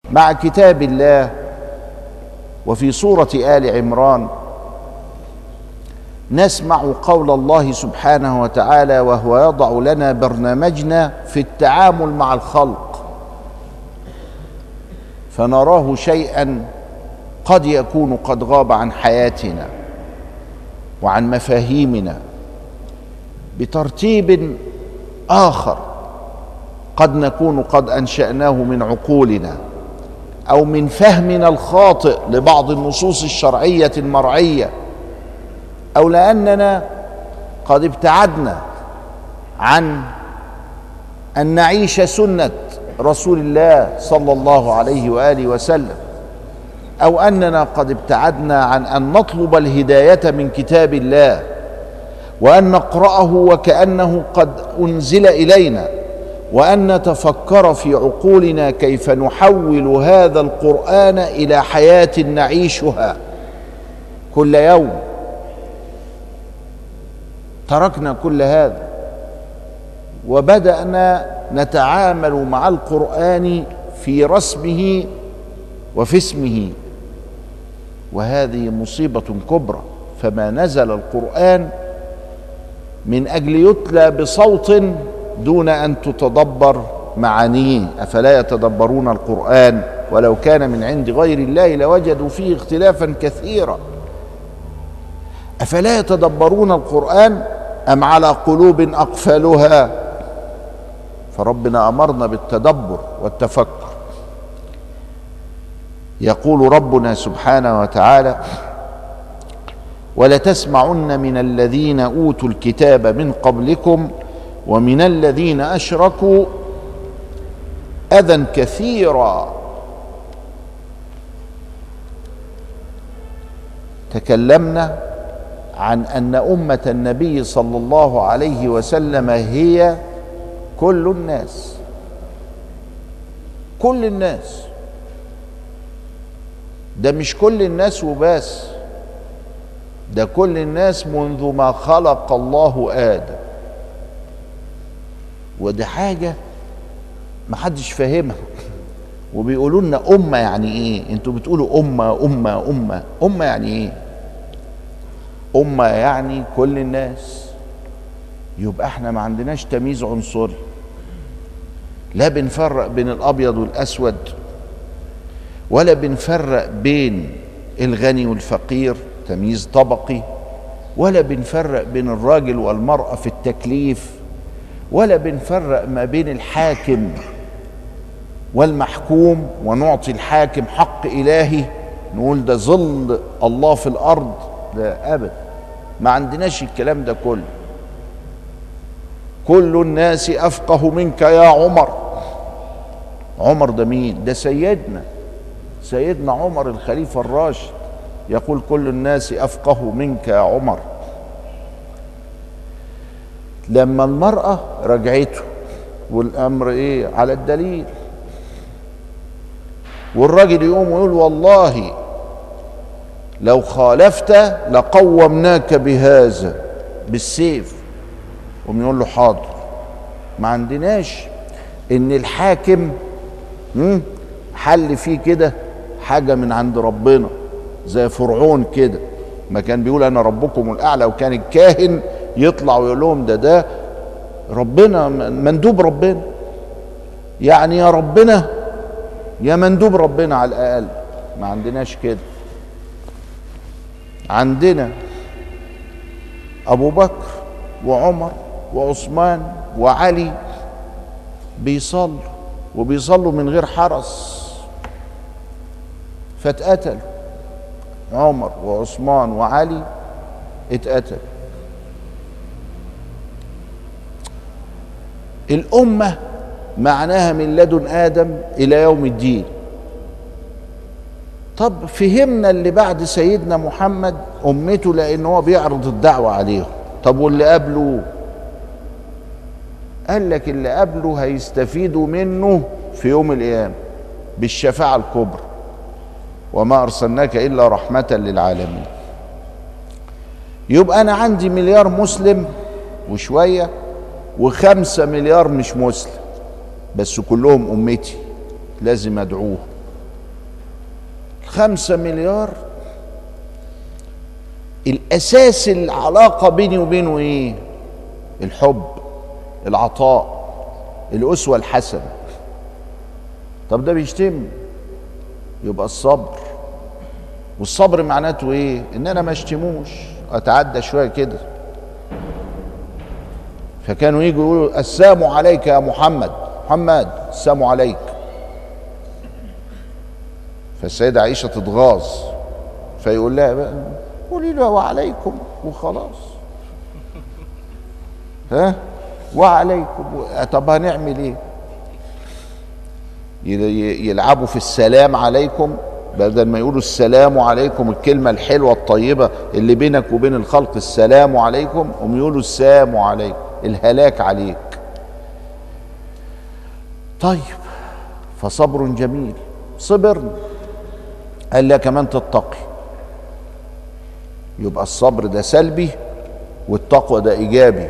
مع كتاب الله وفي سوره ال عمران نسمع قول الله سبحانه وتعالى وهو يضع لنا برنامجنا في التعامل مع الخلق فنراه شيئا قد يكون قد غاب عن حياتنا وعن مفاهيمنا بترتيب اخر قد نكون قد انشاناه من عقولنا او من فهمنا الخاطئ لبعض النصوص الشرعيه المرعيه او لاننا قد ابتعدنا عن ان نعيش سنه رسول الله صلى الله عليه واله وسلم او اننا قد ابتعدنا عن ان نطلب الهدايه من كتاب الله وان نقراه وكانه قد انزل الينا وان نتفكر في عقولنا كيف نحول هذا القران الى حياه نعيشها كل يوم تركنا كل هذا وبدانا نتعامل مع القران في رسمه وفي اسمه وهذه مصيبه كبرى فما نزل القران من اجل يتلى بصوت دون ان تتدبر معانيه افلا يتدبرون القران ولو كان من عند غير الله لوجدوا فيه اختلافا كثيرا افلا يتدبرون القران ام على قلوب اقفالها فربنا امرنا بالتدبر والتفكر يقول ربنا سبحانه وتعالى ولتسمعن من الذين اوتوا الكتاب من قبلكم ومن الذين اشركوا اذى كثيرا تكلمنا عن ان امه النبي صلى الله عليه وسلم هي كل الناس كل الناس ده مش كل الناس وبس ده كل الناس منذ ما خلق الله ادم ودي حاجه ما حدش فاهمها وبيقولوا لنا امه يعني ايه انتوا بتقولوا امه امه امه امه يعني ايه امه يعني كل الناس يبقى احنا ما عندناش تمييز عنصري لا بنفرق بين الابيض والاسود ولا بنفرق بين الغني والفقير تمييز طبقي ولا بنفرق بين الراجل والمراه في التكليف ولا بنفرق ما بين الحاكم والمحكوم ونعطي الحاكم حق الهي نقول ده ظل الله في الارض لا ابدا ما عندناش الكلام ده كله كل الناس افقه منك يا عمر عمر ده مين ده سيدنا سيدنا عمر الخليفه الراشد يقول كل الناس افقه منك يا عمر لما المراه رجعته والامر ايه على الدليل والراجل يقوم ويقول والله لو خالفت لقومناك بهذا بالسيف قوم يقول له حاضر ما عندناش ان الحاكم حل فيه كده حاجه من عند ربنا زي فرعون كده ما كان بيقول انا ربكم الاعلى وكان الكاهن يطلع ويقول لهم ده ده ربنا مندوب ربنا يعني يا ربنا يا مندوب ربنا على الاقل ما عندناش كده عندنا ابو بكر وعمر وعثمان وعلي بيصلوا وبيصلوا من غير حرس فاتقتلوا عمر وعثمان وعلي اتقتلوا الأمة معناها من لدن آدم إلى يوم الدين طب فهمنا اللي بعد سيدنا محمد أمته لأن هو بيعرض الدعوة عليهم طب واللي قبله قال لك اللي قبله هيستفيدوا منه في يوم القيامة بالشفاعة الكبرى وما أرسلناك إلا رحمة للعالمين يبقى أنا عندي مليار مسلم وشوية وخمسة مليار مش مسلم بس كلهم أمتي لازم أدعوه خمسة مليار الأساس العلاقة بيني وبينه إيه الحب العطاء الأسوة الحسنة طب ده بيشتم يبقى الصبر والصبر معناته ايه ان انا ما اشتموش اتعدى شويه كده فكانوا يجوا يقولوا السلام عليك يا محمد محمد السلام عليك فالسيدة عائشة تتغاظ فيقول لها بقى قولي له وعليكم وخلاص ها وعليكم طب هنعمل ايه يلعبوا في السلام عليكم بدل ما يقولوا السلام عليكم الكلمة الحلوة الطيبة اللي بينك وبين الخلق السلام عليكم هم يقولوا السلام عليكم الهلاك عليك طيب فصبر جميل صبرنا قال لا كمان تتقي يبقى الصبر ده سلبي والتقوى ده ايجابي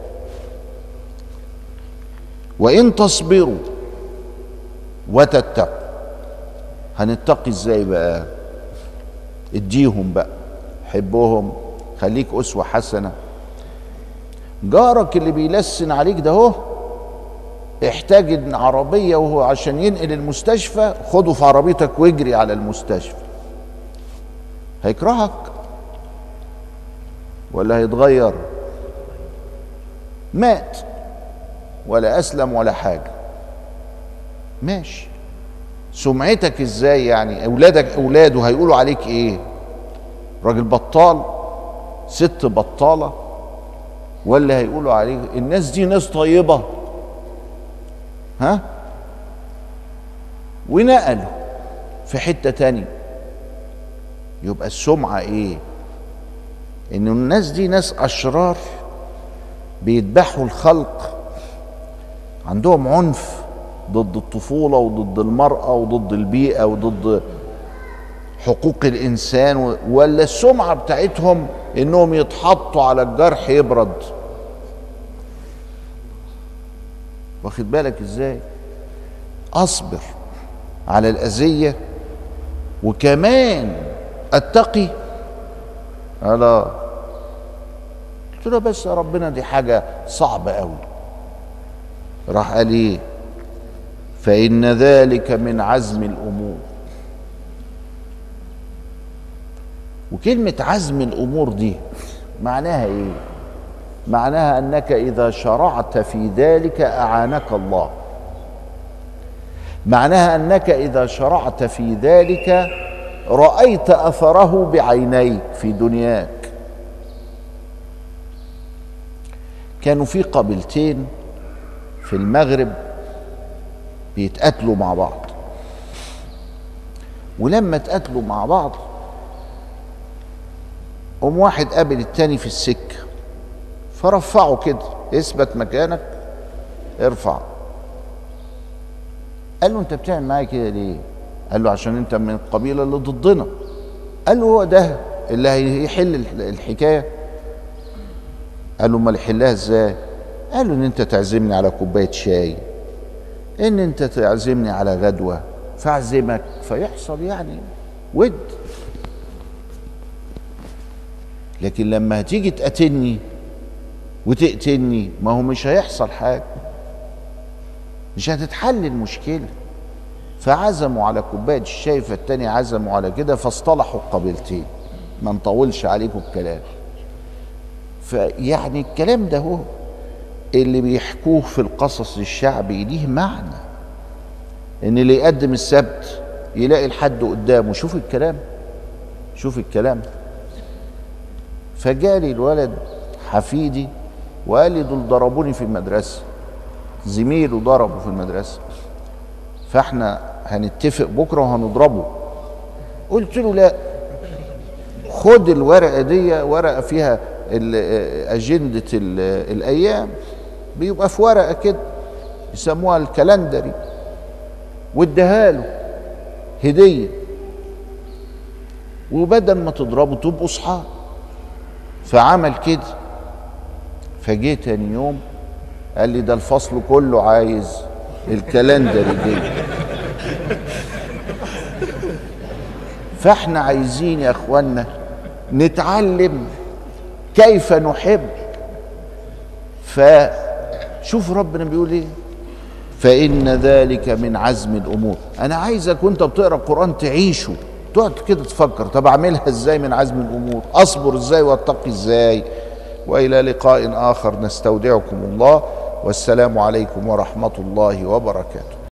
وان تصبروا وتتقوا هنتقي ازاي بقى اديهم بقى حبهم خليك اسوه حسنه جارك اللي بيلسن عليك ده هو احتاج عربيه وهو عشان ينقل المستشفى خده في عربيتك واجري على المستشفى هيكرهك ولا هيتغير مات ولا اسلم ولا حاجه ماشي سمعتك ازاي يعني اولادك اولاده هيقولوا عليك ايه راجل بطال ست بطاله ولا هيقولوا عليك الناس دي ناس طيبه ها ونقلوا في حته تانية يبقى السمعه ايه ان الناس دي ناس اشرار بيذبحوا الخلق عندهم عنف ضد الطفولة وضد المرأة وضد البيئة وضد حقوق الإنسان ولا السمعة بتاعتهم إنهم يتحطوا على الجرح يبرد واخد بالك إزاي أصبر على الأذية وكمان أتقي ألا قلت له بس يا ربنا دي حاجة صعبة قوي راح قال ايه فإن ذلك من عزم الأمور وكلمة عزم الأمور دي معناها إيه؟ معناها أنك إذا شرعت في ذلك أعانك الله معناها أنك إذا شرعت في ذلك رأيت أثره بعينيك في دنياك كانوا في قبيلتين في المغرب بيتقاتلوا مع بعض ولما اتقاتلوا مع بعض قوم واحد قابل التاني في السكة فرفعه كده اثبت مكانك ارفع قال له انت بتعمل معايا كده ليه قال له عشان انت من القبيله اللي ضدنا قال له هو ده اللي هيحل الحكايه قال له امال يحلها ازاي قال له ان انت تعزمني على كوبايه شاي ان انت تعزمني على غدوه فاعزمك فيحصل يعني ود لكن لما هتيجي تقاتلني وتقتلني ما هو مش هيحصل حاجه مش هتتحل المشكله فعزموا على كوبايه الشاي فالتاني عزموا على كده فاصطلحوا القبيلتين ما نطولش عليكم الكلام فيعني الكلام ده هو اللي بيحكوه في القصص الشعبي ليه معنى ان اللي يقدم السبت يلاقي الحد قدامه شوف الكلام شوف الكلام فجالي الولد حفيدي وقال لي دول ضربوني في المدرسه زميله ضربه في المدرسه فاحنا هنتفق بكره وهنضربه قلت له لا خد الورقه دي ورقه فيها اجنده الايام بيبقى في ورقه كده يسموها الكالندري واديها له هديه وبدل ما تضربه تبقوا اصحاب فعمل كده فجه تاني يوم قال لي ده الفصل كله عايز الكالندري دي فاحنا عايزين يا اخوانا نتعلم كيف نحب فشوف ربنا بيقول ايه فإن ذلك من عزم الأمور أنا عايزك وأنت بتقرأ القرآن تعيشه تقعد كده تفكر طب أعملها إزاي من عزم الأمور أصبر إزاي وأتقي إزاي وإلى لقاء آخر نستودعكم الله والسلام عليكم ورحمة الله وبركاته